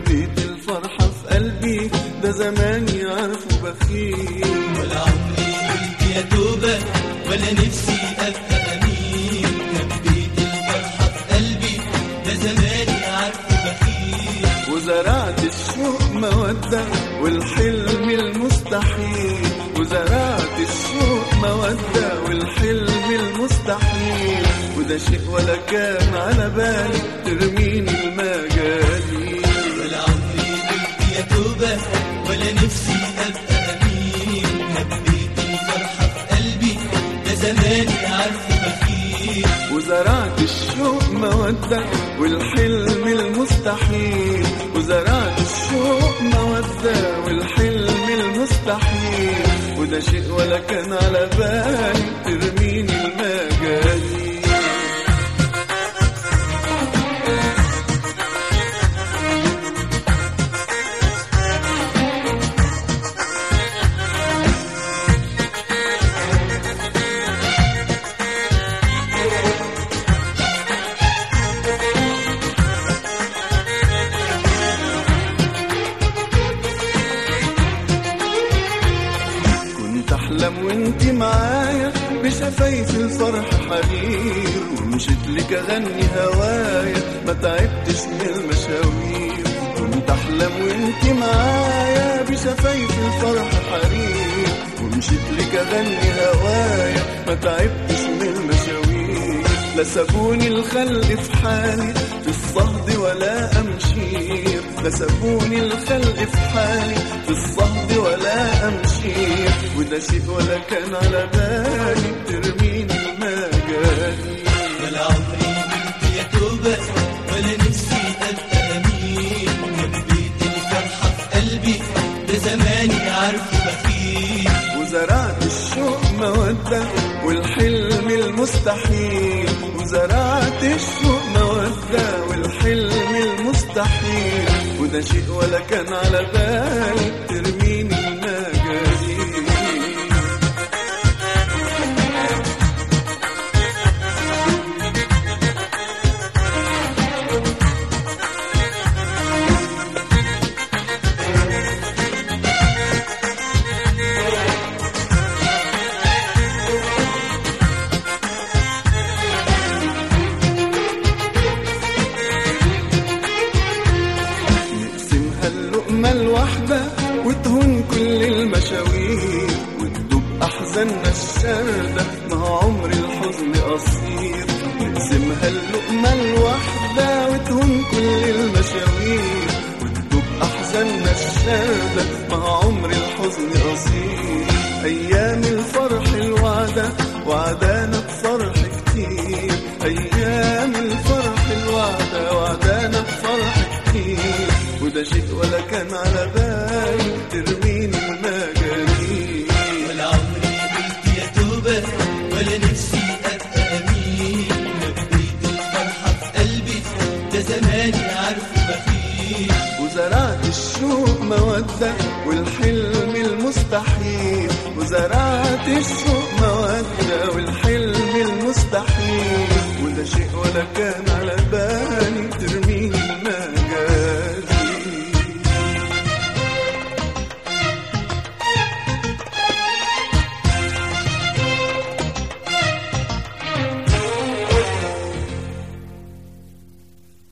خبيت الفرحة في قلبي ده زماني عارفه بخيل ولا عمري قلت يا توبة ولا نفسي أبقى أمين كبيت الفرحة في قلبي ده زماني عارفه بخيل وزرعت الشوق مودة والحلم المستحيل وزرعت الشوق مودة والحلم المستحيل وده شيء ولا كان على بالي ترميني المجاليل ولا عمري قلت يا توبة ولا نفسي أبقى أمين كبيت الفرحة في قلبي ده زماني عارفه بخيل وزرعت الشوق مودة والحلم المستحيل وزرعت الشوق مودة والحلم المستحيل وده شيء ولا كان على بالي ترميني المجاليل كنت احلم وانت معايا بشفايف الفرح حرير ومشيت لك اغني هوايا ما تعبتش من المشاوير كنت احلم وانت معايا بشفايف الفرح حرير ومشيت لك اغني هوايا ما تعبتش من المشاوير لا سابوني الخل في حالي في الصهد ولا امشير لا سابوني الخل في حالي في الصهد ولا امشير وده شيء ولا كان على بالي ترميني المجالي ولا عمري قلت يا توبة ولا نفسي أبقى أمين كبيت الفرحة في قلبي ده زماني عارفه بخيل وزرعت الشوق مودة والحلم المستحيل وزرعت الشوق مودة والحلم المستحيل وده شيء ولا كان على بالي ترميني المجاليل نقسمها اللقمة الواحدة وتهون كل المشاوير وتدوب أحزاننا الشاردة ما هو عمر الحزن قصير نقسمها اللقمة الواحدة وتهون كل المشاوير وتدوب أحزاننا الشاردة ما هو عمر الحزن قصير أيام الفرح الوعدة وعدانا بفرح كتير أيام الفرح الوعدة وعدانا بفرح كتير وده شيء ولا كان على بالي ترميني المجاليل ولا عمري قلت يا توبة ولا نفسي أبقى أمين كبيت الفرحة في قلبي ده زماني عارفه بخيل وزرعت الشوق مودة والحلم المستحيل وزرعت الشوق مودة والحلم المستحيل وده شيء ولا كان